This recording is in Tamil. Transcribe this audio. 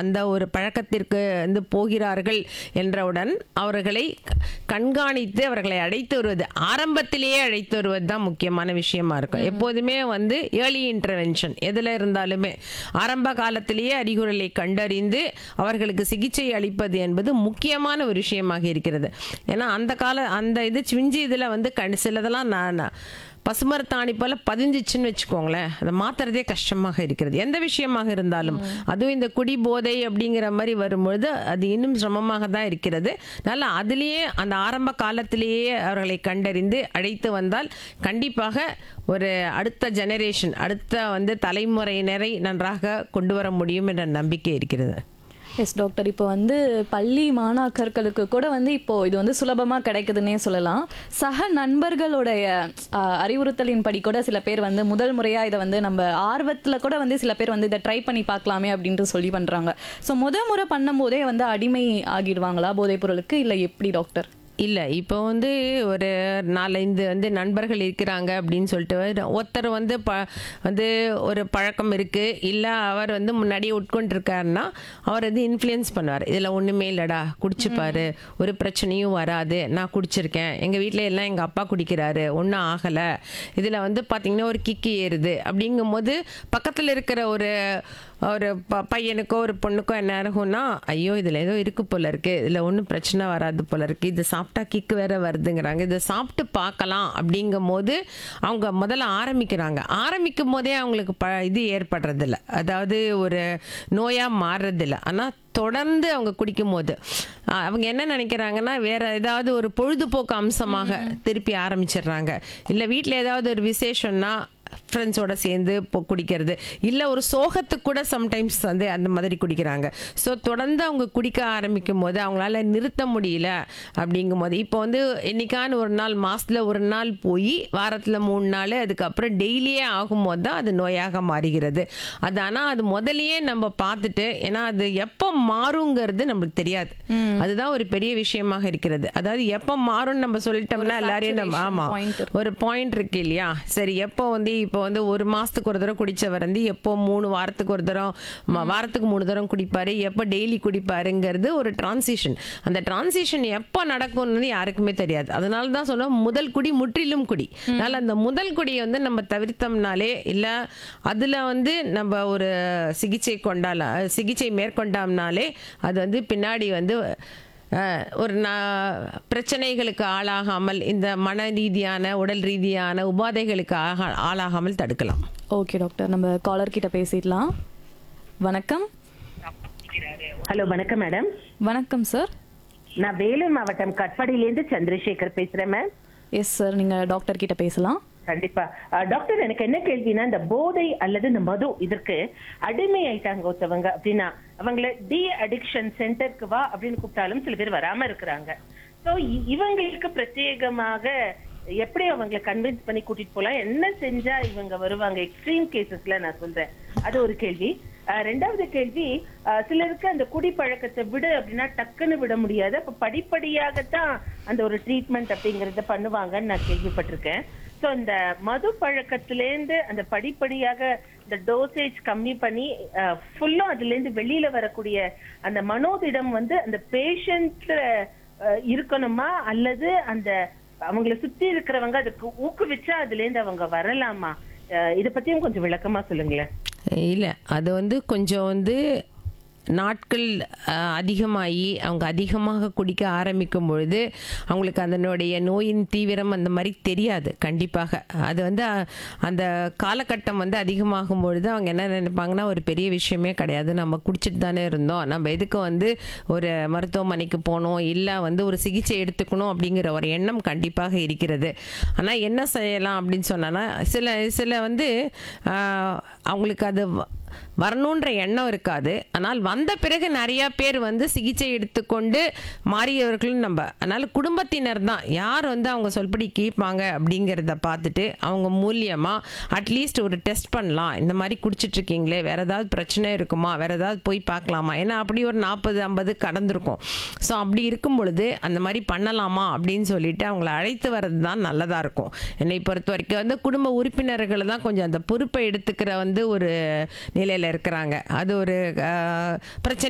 அந்த ஒரு பழக்கத்திற்கு வந்து போகிறார்கள் என்றவுடன் அவர்களை க- கண்காணித்து அவர்களை அழைத்து வருவது ஆரம்பத்திலேயே அழைத்து வருவது தான் முக்கியமான விஷயமா இருக்கும் எப்போதுமே வந்து ஏர்லி இன்டர்வென்ஷன் எதில் இருந்தாலுமே ஆரம்ப காலத்திலேயே அறிகுறிகளை கண்டறிந்து அவர்களுக்கு சிகிச்சை அளிப்பது என்பது முக்கியமான ஒரு விஷயமாக இருக்கிறது ஏன்னா அந்த கால அந்த இது சிஞ்சி இதில் வந்து கண் சிலதெல்லாம் நான் நான் பசுமரத்தாணி போல பதிஞ்சிச்சுன்னு வச்சுக்கோங்களேன் அதை மாத்துறதே கஷ்டமாக இருக்கிறது எந்த விஷயமாக இருந்தாலும் அதுவும் இந்த குடி போதை அப்படிங்கிற மாதிரி வரும்பொழுது அது இன்னும் சிரமமாக தான் இருக்கிறது அதனால் அதுலேயே அந்த ஆரம்ப காலத்திலேயே அவர்களை கண்டறிந்து அழைத்து வந்தால் கண்டிப்பாக ஒரு அடுத்த ஜெனரேஷன் அடுத்த வந்து தலைமுறையினரை நன்றாக கொண்டு வர முடியும் என்ற நம்பிக்கை இருக்கிறது எஸ் டாக்டர் இப்போ வந்து பள்ளி மாணாக்கர்களுக்கு கூட வந்து இப்போ இது வந்து சுலபமா கிடைக்குதுன்னே சொல்லலாம் சக நண்பர்களுடைய ஆஹ், அறிவுறுத்தலின்படி கூட சில பேர் வந்து முதல் முறையா இதை வந்து நம்ம ஆர்வத்துல கூட வந்து சில பேர் வந்து இதை ட்ரை பண்ணி பார்க்கலாமே அப்படின்ட்டு சொல்லி பண்றாங்க ஸோ முத முறை பண்ணும்போதே வந்து அடிமை ஆகிடுவாங்களா போதைப் பொருளுக்கு இல்லை எப்படி டாக்டர் இல்லை இப்போ வந்து ஒரு நாலஞ்சு வந்து நண்பர்கள் இருக்கிறாங்க அப்படின்னு சொல்லிட்டு ஒருத்தர் வந்து ப வந்து ஒரு பழக்கம் இருக்குது இல்லை அவர் வந்து முன்னாடியே உட்கொண்டிருக்காருன்னா அவர் வந்து இன்ஃப்ளூயன்ஸ் பண்ணுவார் இதில் ஒன்றுமே இல்லைடா குடிச்சுப்பாரு ஒரு பிரச்சனையும் வராது நான் குடிச்சிருக்கேன் எங்கள் வீட்டில் எல்லாம் எங்கள் அப்பா குடிக்கிறாரு ஒன்றும் ஆகலை இதில் வந்து பார்த்திங்கன்னா ஒரு கிக்கு ஏறுது அப்படிங்கும்போது பக்கத்தில் இருக்கிற ஒரு ஒரு ப பையனுக்கோ ஒரு பொண்ணுக்கோ என்ன ஆகும்னா ஐயோ இதில் ஏதோ இருக்கு போல இருக்கு இதில் ஒன்றும் பிரச்சனை வராது போல இருக்கு இது சாப்பிட்டா கிக்கு வேற வருதுங்கிறாங்க இதை சாப்பிட்டு பார்க்கலாம் அப்படிங்கும் போது அவங்க முதல்ல ஆரம்பிக்கிறாங்க ஆரம்பிக்கும் போதே அவங்களுக்கு ப இது ஏற்படுறதில்ல அதாவது ஒரு நோயாக மாறுறதில்ல ஆனால் தொடர்ந்து அவங்க குடிக்கும் போது அஹ், அவங்க என்ன நினைக்கிறாங்கன்னா வேற ஏதாவது ஒரு பொழுதுபோக்கு அம்சமாக திருப்பி ஆரம்பிச்சிடுறாங்க இல்லை வீட்டில் ஏதாவது ஒரு விசேஷம்னா ஃப்ரெண்ட்ஸோட சேர்ந்து இப்போ குடிக்கிறது இல்லை ஒரு சோகத்துக்கு கூட சம்டைம்ஸ் வந்து அந்த மாதிரி குடிக்கிறாங்க ஸோ தொடர்ந்து அவங்க குடிக்க ஆரம்பிக்கும் போது அவங்களால நிறுத்த முடியல அப்படிங்கும் போது இப்போ வந்து என்னைக்கான ஒரு நாள் மாசத்துல ஒரு நாள் போய் வாரத்தில் மூணு நாள் அதுக்கப்புறம் டெய்லியே ஆகும்போது தான் அது நோயாக மாறுகிறது அது ஆனால் அது முதல்லயே நம்ம பார்த்துட்டு ஏன்னா அது எப்போ மாறுங்கிறது நம்மளுக்கு தெரியாது அதுதான் ஒரு பெரிய விஷயமாக இருக்கிறது அதாவது எப்போ மாறும்னு நம்ம சொல்லிட்டோம்னா எல்லாரையும் நம்ம ஆமா point ஒரு பாயிண்ட் இருக்கு இல்லையா சரி எப்போ வந்து இப்போ வந்து ஒரு மாசத்துக்கு ஒரு தடவை குடிச்சவர் வந்து எப்போ மூணு வாரத்துக்கு ஒரு தடவை ம- வாரத்துக்கு மூணு தடவை குடிப்பாரு எப்போ டெய்லி குடிப்பாருங்கிறது ஒரு டிரான்சிஷன் அந்த டிரான்சிஷன் எப்போ நடக்கும்னு யாருக்குமே தெரியாது அதனால தான் சொன்னோம் முதல் குடி முற்றிலும் குடி அதனால அந்த முதல் குடியை வந்து நம்ம தவிர்த்தோம்னாலே இல்லை அதில் வந்து நம்ம ஒரு சிகிச்சை கொண்டால சிகிச்சை மேற்கொண்டோம்னாலே அது வந்து பின்னாடி வந்து அஹ், ஒரு நா- பிரச்சனைகளுக்கு ஆளாகாமல் இந்த மன ரீதியான உடல் ரீதியான உபாதைகளுக்கு ஆகா- ஆளாகாமல் தடுக்கலாம் ஓகே டாக்டர் நம்ம காலர் கிட்ட பேசிடலாம் வணக்கம் ஹலோ வணக்கம் மேடம் வணக்கம் சார் நான் வேலூர் மாவட்டம் கட்பாடியிலேருந்து சந்திரசேகர் பேசுறேன் மேம் எஸ் சார் நீங்க டாக்டர் கிட்ட பேசலாம் கண்டிப்பா அஹ், டாக்டர் எனக்கு என்ன கேள்வினா இந்த போதை அல்லது இந்த மது இதற்கு அடிமை ஆயிட்டாங்க ஒருத்தவங்க அப்படின்னா அவங்கள டி அடிக்ஷன் சென்டருக்கு வா அப்படின்னு கூப்பிட்டாலும் சில பேர் வராம இருக்கிறாங்க சோ இவங்களுக்கு பிரத்யேகமாக எப்படி அவங்களை கன்வின்ஸ் பண்ணி கூட்டிட்டு போலாம் என்ன செஞ்சா இவங்க வருவாங்க எக்ஸ்ட்ரீம் கேசஸ்ல நான் சொல்றேன் அது ஒரு கேள்வி அஹ், ரெண்டாவது கேள்வி அஹ், சிலருக்கு அந்த குடிப்பழக்கத்தை விடு அப்படின்னா டக்குன்னு விட முடியாது அப்ப படிப்படியாகத்தான் அந்த ஒரு ட்ரீட்மெண்ட் அப்படிங்கறத பண்ணுவாங்கன்னு நான் கேள்விப்பட்டிருக்கேன் சோ இந்த மது பழக்கத்திலேருந்து அந்த படிப்படியாக இந்த டோசேஜ் கம்மி பண்ணி ஃபுல்லும் அதுல இருந்து வெளியில வரக்கூடிய அந்த மனோதிடம் வந்து அந்த பேஷண்ட் இருக்கணுமா அல்லது அந்த அவங்கள சுத்தி இருக்கிறவங்க அதுக்கு ஊக்குவிச்சா அதுல இருந்து அவங்க வரலாமா அஹ் இத பத்தியும் கொஞ்சம் விளக்கமா சொல்லுங்களேன் இல்லை அது வந்து கொஞ்சம் வந்து நாட்கள் அஹ், அதிகமாகி அவங்க அதிகமாக குடிக்க ஆரம்பிக்கும் பொழுது அவங்களுக்கு அதனுடைய நோயின் தீவிரம் அந்த மாதிரி தெரியாது கண்டிப்பாக அது வந்து அஹ், அந்த காலகட்டம் வந்து அதிகமாகும் பொழுது அவங்க என்ன நினைப்பாங்கன்னா ஒரு பெரிய விஷயமே கிடையாது நம்ம குடிச்சிட்டு தானே இருந்தோம் நம்ம எதுக்கு வந்து ஒரு மருத்துவமனைக்கு போகணும் இல்லை வந்து ஒரு சிகிச்சை எடுத்துக்கணும் அப்படிங்கிற ஒரு எண்ணம் கண்டிப்பாக இருக்கிறது ஆனால் என்ன செய்யலாம் அப்படின்னு சொன்னா சில சில வந்து ஆஹ், அவங்களுக்கு அது வ- வரணுன்ற எண்ணம் இருக்காது ஆனால் வந்த பிறகு நிறைய பேர் வந்து சிகிச்சை எடுத்துக்கொண்டு மாறியவர்களும் நம்ம அதனால குடும்பத்தினர் தான் யார் வந்து அவங்க சொல்படி கேட்பாங்க அப்படிங்கிறத பார்த்துட்டு அவங்க மூலியமா அட்லீஸ்ட் ஒரு டெஸ்ட் பண்ணலாம் இந்த மாதிரி குடிச்சிட்டு இருக்கீங்களே வேற ஏதாவது பிரச்சனை இருக்குமா வேற ஏதாவது போய் பார்க்கலாமா ஏன்னா அப்படி ஒரு நாற்பது ஐம்பது கடந்திருக்கும் ஸோ அப்படி இருக்கும் பொழுது அந்த மாதிரி பண்ணலாமா அப்படின்னு சொல்லிட்டு அவங்கள அழைத்து வர்றது தான் நல்லதா இருக்கும் என்னை பொறுத்த வரைக்கும் வந்து குடும்ப உறுப்பினர்கள் தான் கொஞ்சம் அந்த பொறுப்பை எடுத்துக்கிற வந்து ஒரு நிலையில இருக்கிறாங்க அது ஒரு அஹ், பிரச்சனை